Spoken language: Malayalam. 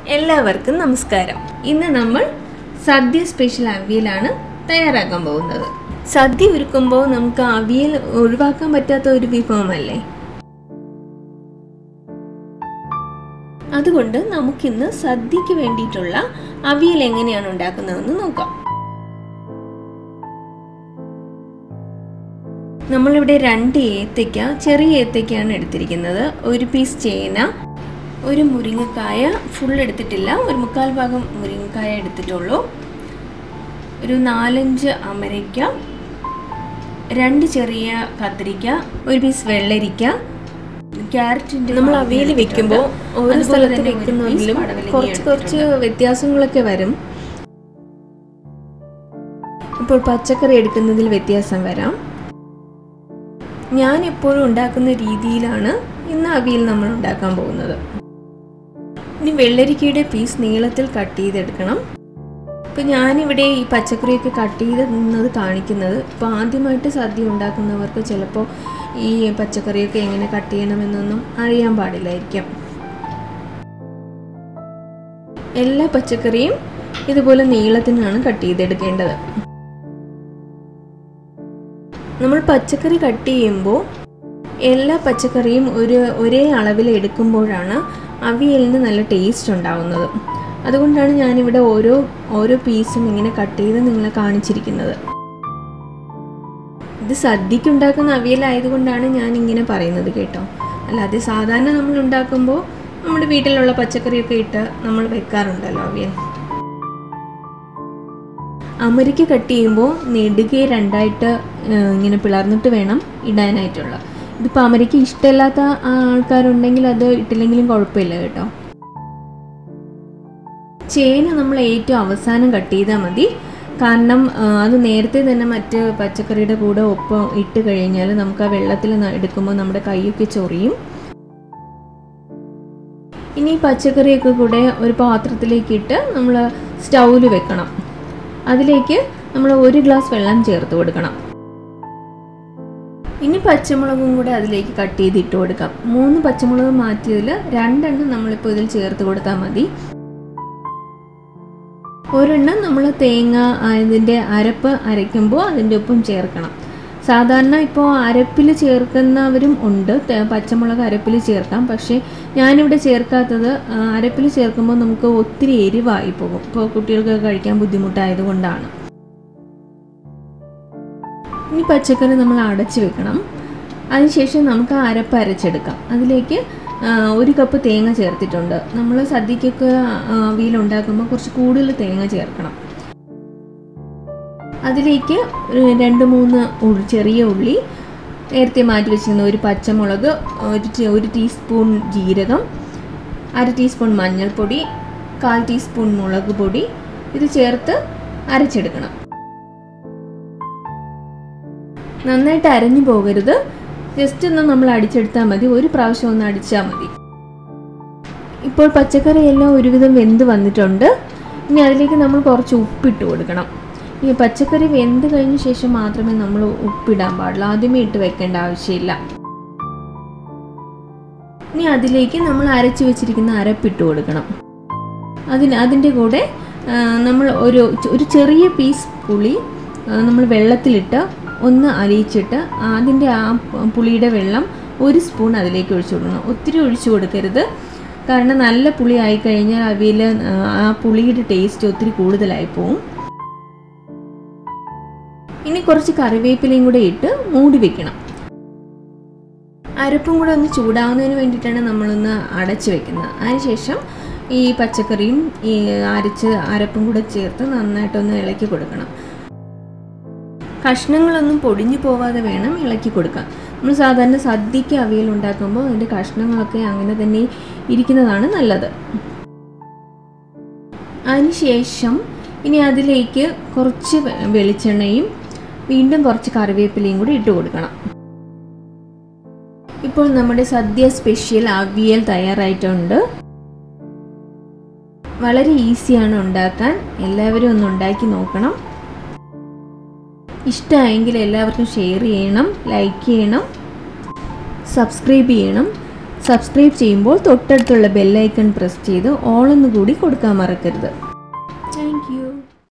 എല്ലാവർക്കും നമസ്കാരം ഇന്ന് നമ്മൾ സദ്യ സ്പെഷ്യൽ അവിയലാണ് തയ്യാറാക്കാൻ പോകുന്നത് സദ്യ ഒരുക്കുമ്പോൾ നമുക്ക് അവിയൽ ഒഴിവാക്കാൻ പറ്റാത്ത ഒരു വിഭവമല്ലേ അതുകൊണ്ട് നമുക്കിന്ന് സദ്യക്ക് വേണ്ടിയിട്ടുള്ള അവിയൽ എങ്ങനെയാണ് ഉണ്ടാക്കുന്നതെന്ന് നോക്കാം നമ്മളിവിടെ രണ്ട് ഏത്തയ്ക്ക ചെറിയ ഏത്തയ്ക്കാണ് എടുത്തിരിക്കുന്നത് ഒരു പീസ് ചേന ഒരു മുരിങ്ങക്കായ ഫുൾ എടുത്തിട്ടില്ല ഒരു മുക്കാൽ ഭാഗം മുരിങ്ങക്കായ എടുത്തിട്ടുള്ളൂ ഒരു നാലഞ്ച് അമരയ്ക്ക രണ്ട് ചെറിയ കത്തിരിക്ക ഒരു പീസ് വെള്ളരിക്ക ക്യാരറ്റിൻ്റെ നമ്മൾ അവിയൽ വെക്കുമ്പോൾ ഓരോ സ്ഥലത്ത് വെക്കുന്നതിലും കുറച്ച് കുറച്ച് വ്യത്യാസങ്ങളൊക്കെ വരും ഇപ്പോൾ പച്ചക്കറി എടുക്കുന്നതിൽ വ്യത്യാസം വരാം ഞാൻ എപ്പോഴും ഉണ്ടാക്കുന്ന രീതിയിലാണ് ഇന്ന് അവിയൽ നമ്മൾ ഉണ്ടാക്കാൻ പോകുന്നത് ഇനി വെള്ളരിക്കയുടെ പീസ് നീളത്തിൽ കട്ട് ചെയ്തെടുക്കണം ഇപ്പം ഞാനിവിടെ ഈ പച്ചക്കറിയൊക്കെ കട്ട് ചെയ്ത് കാണിക്കുന്നത് ഇപ്പോൾ ആദ്യമായിട്ട് സദ്യ ഉണ്ടാക്കുന്നവർക്ക് ചിലപ്പോൾ ഈ പച്ചക്കറിയൊക്കെ എങ്ങനെ കട്ട് ചെയ്യണമെന്നൊന്നും അറിയാൻ പാടില്ലായിരിക്കും എല്ലാ പച്ചക്കറിയും ഇതുപോലെ നീളത്തിനാണ് കട്ട് ചെയ്തെടുക്കേണ്ടത് നമ്മൾ പച്ചക്കറി കട്ട് ചെയ്യുമ്പോൾ എല്ലാ പച്ചക്കറിയും ഒരു ഒരേ അളവിൽ എടുക്കുമ്പോഴാണ് അവിയലിന് നല്ല ടേസ്റ്റ് ഉണ്ടാവുന്നത് അതുകൊണ്ടാണ് ഞാനിവിടെ ഓരോ ഓരോ പീസും ഇങ്ങനെ കട്ട് ചെയ്ത് നിങ്ങളെ കാണിച്ചിരിക്കുന്നത് ഇത് സദ്യക്ക് ഉണ്ടാക്കുന്ന അവിയലായതുകൊണ്ടാണ് ഞാൻ ഇങ്ങനെ പറയുന്നത് കേട്ടോ അല്ലാതെ സാധാരണ നമ്മൾ ഉണ്ടാക്കുമ്പോൾ നമ്മുടെ വീട്ടിലുള്ള പച്ചക്കറിയൊക്കെ ഇട്ട് നമ്മൾ വെക്കാറുണ്ടല്ലോ അവിയൽ അമരിക്ക കട്ട് ചെയ്യുമ്പോൾ നെടുകെ രണ്ടായിട്ട് ഇങ്ങനെ പിളർന്നിട്ട് വേണം ഇടാനായിട്ടുള്ള ഇതിപ്പോൾ അമരിക്ക ഇഷ്ടമില്ലാത്ത ആൾക്കാരുണ്ടെങ്കിൽ അത് ഇട്ടില്ലെങ്കിലും കുഴപ്പമില്ല കേട്ടോ ചേന നമ്മൾ ഏറ്റവും അവസാനം കട്ട് ചെയ്താൽ മതി കാരണം അത് നേരത്തെ തന്നെ മറ്റ് പച്ചക്കറിയുടെ കൂടെ ഒപ്പം ഇട്ട് കഴിഞ്ഞാൽ നമുക്ക് ആ വെള്ളത്തിൽ എടുക്കുമ്പോൾ നമ്മുടെ കൈയൊക്കെ ചൊറിയും ഇനി പച്ചക്കറിയൊക്കെ കൂടെ ഒരു പാത്രത്തിലേക്ക് ഇട്ട് നമ്മൾ സ്റ്റൗവിൽ വെക്കണം അതിലേക്ക് നമ്മൾ ഒരു ഗ്ലാസ് വെള്ളം ചേർത്ത് കൊടുക്കണം ഇനി പച്ചമുളകും കൂടെ അതിലേക്ക് കട്ട് ചെയ്ത് ഇട്ട് കൊടുക്കാം മൂന്ന് പച്ചമുളക് മാറ്റിയതിൽ രണ്ടെണ്ണം നമ്മളിപ്പോൾ ഇതിൽ ചേർത്ത് കൊടുത്താൽ മതി ഒരെണ്ണം നമ്മൾ തേങ്ങ ഇതിൻ്റെ അരപ്പ് അരയ്ക്കുമ്പോൾ അതിൻ്റെ ഒപ്പം ചേർക്കണം സാധാരണ ഇപ്പോൾ അരപ്പിൽ ചേർക്കുന്നവരും ഉണ്ട് പച്ചമുളക് അരപ്പിൽ ചേർക്കാം പക്ഷേ ഞാനിവിടെ ചേർക്കാത്തത് അരപ്പിൽ ചേർക്കുമ്പോൾ നമുക്ക് ഒത്തിരി എരിവായി പോകും ഇപ്പോൾ കുട്ടികൾക്ക് കഴിക്കാൻ ബുദ്ധിമുട്ടായതുകൊണ്ടാണ് ഇനി പച്ചക്കറി നമ്മൾ അടച്ചു വെക്കണം അതിനുശേഷം നമുക്ക് അരപ്പ് അരച്ചെടുക്കാം അതിലേക്ക് ഒരു കപ്പ് തേങ്ങ ചേർത്തിട്ടുണ്ട് നമ്മൾ സദ്യക്കൊക്കെ അവിയലുണ്ടാക്കുമ്പോൾ കുറച്ച് കൂടുതൽ തേങ്ങ ചേർക്കണം അതിലേക്ക് രണ്ട് മൂന്ന് ചെറിയ ഉള്ളി നേരത്തെ മാറ്റി വെച്ചിരുന്ന ഒരു പച്ചമുളക് ഒരു ഒരു ടീസ്പൂൺ ജീരകം അര ടീസ്പൂൺ മഞ്ഞൾപ്പൊടി കാൽ ടീസ്പൂൺ മുളക് പൊടി ഇത് ചേർത്ത് അരച്ചെടുക്കണം നന്നായിട്ട് അരഞ്ഞു പോകരുത് ജസ്റ്റ് ഒന്ന് നമ്മൾ അടിച്ചെടുത്താൽ മതി ഒരു പ്രാവശ്യം ഒന്ന് അടിച്ചാൽ മതി ഇപ്പോൾ പച്ചക്കറി എല്ലാം ഒരുവിധം വെന്ത് വന്നിട്ടുണ്ട് ഇനി അതിലേക്ക് നമ്മൾ കുറച്ച് ഉപ്പിട്ട് കൊടുക്കണം ഈ പച്ചക്കറി വെന്ത് കഴിഞ്ഞ ശേഷം മാത്രമേ നമ്മൾ ഉപ്പിടാൻ പാടുള്ളൂ ആദ്യമേ ഇട്ട് വെക്കേണ്ട ആവശ്യമില്ല ഇനി അതിലേക്ക് നമ്മൾ അരച്ചു വെച്ചിരിക്കുന്ന അരപ്പിട്ട് കൊടുക്കണം അതിന് അതിൻ്റെ കൂടെ നമ്മൾ ഒരു ഒരു ചെറിയ പീസ് പുളി നമ്മൾ വെള്ളത്തിലിട്ട് ഒന്ന് അലിയിച്ചിട്ട് അതിൻ്റെ ആ പുളിയുടെ വെള്ളം ഒരു സ്പൂൺ അതിലേക്ക് ഒഴിച്ചു കൊടുക്കണം ഒത്തിരി ഒഴിച്ചു കൊടുക്കരുത് കാരണം നല്ല പുളി ആയിക്കഴിഞ്ഞാൽ അവിയൽ ആ പുളിയുടെ ടേസ്റ്റ് ഒത്തിരി കൂടുതലായി പോവും ഇനി കുറച്ച് കറിവേപ്പിലയും കൂടെ ഇട്ട് മൂടി വെക്കണം അരപ്പും കൂടെ ഒന്ന് ചൂടാവുന്നതിന് വേണ്ടിയിട്ടാണ് നമ്മളൊന്ന് അടച്ചു വെക്കുന്നത് അതിനുശേഷം ഈ പച്ചക്കറിയും ഈ അരച്ച് അരപ്പും കൂടെ ചേർത്ത് നന്നായിട്ടൊന്ന് ഇളക്കി കൊടുക്കണം കഷ്ണങ്ങളൊന്നും പൊടിഞ്ഞു പോവാതെ വേണം ഇളക്കി കൊടുക്കാൻ നമ്മൾ സാധാരണ സദ്യക്ക് അവിയൽ ഉണ്ടാക്കുമ്പോൾ അതിൻ്റെ കഷ്ണങ്ങളൊക്കെ അങ്ങനെ തന്നെ ഇരിക്കുന്നതാണ് നല്ലത് അതിനുശേഷം ഇനി അതിലേക്ക് കുറച്ച് വെളിച്ചെണ്ണയും വീണ്ടും കുറച്ച് കറിവേപ്പിലയും കൂടി ഇട്ട് കൊടുക്കണം ഇപ്പോൾ നമ്മുടെ സദ്യ സ്പെഷ്യൽ അവിയൽ തയ്യാറായിട്ടുണ്ട് വളരെ ഈസിയാണ് ഉണ്ടാക്കാൻ എല്ലാവരും ഒന്ന് ഉണ്ടാക്കി നോക്കണം ഇഷ്ടമായെങ്കിൽ എല്ലാവർക്കും ഷെയർ ചെയ്യണം ലൈക്ക് ചെയ്യണം സബ്സ്ക്രൈബ് ചെയ്യണം സബ്സ്ക്രൈബ് ചെയ്യുമ്പോൾ തൊട്ടടുത്തുള്ള ബെല്ലൈക്കൺ പ്രസ് ചെയ്ത് ഓളൊന്നു കൂടി കൊടുക്കാൻ മറക്കരുത് താങ്ക്